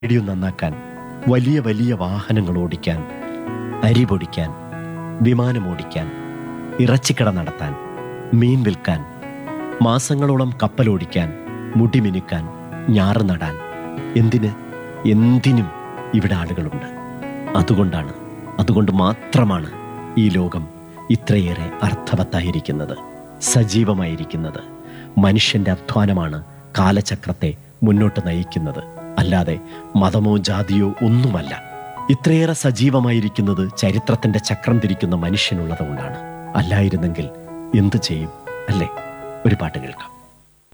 radio നന്നാക്കാൻ വലിയ വലിയ വാഹനങ്ങൾ ഓടിക്കാൻ അരി പൊടിക്കാൻ വിമാനമോടിക്കാൻ ഇറച്ചിക്കട നടത്താൻ മീൻ വിൽക്കാൻ മാസങ്ങളോളം കപ്പലോടിക്കാൻ മുടി മിനുക്കാൻ ഞാറ് നടാൻ എന്തിന് എന്തിനും ഇവിടെ ആളുകളുണ്ട് അതുകൊണ്ടാണ് അതുകൊണ്ട് മാത്രമാണ് ഈ ലോകം ഇത്രയേറെ അർത്ഥവത്തായിരിക്കുന്നത് സജീവമായിരിക്കുന്നത് മനുഷ്യന്റെ അധ്വാനമാണ് കാലചക്രത്തെ മുന്നോട്ട് നയിക്കുന്നത് അല്ലാതെ മതമോ ജാതിയോ ഒന്നുമല്ല ഇത്രയേറെ സജീവമായിരിക്കുന്നത് ചരിത്രത്തിന്റെ ചക്രം തിരിക്കുന്ന മനുഷ്യനുള്ളത് കൊണ്ടാണ് അല്ലായിരുന്നെങ്കിൽ എന്തു ചെയ്യും അല്ലേ ഒരു പാട്ട് കേൾക്കാം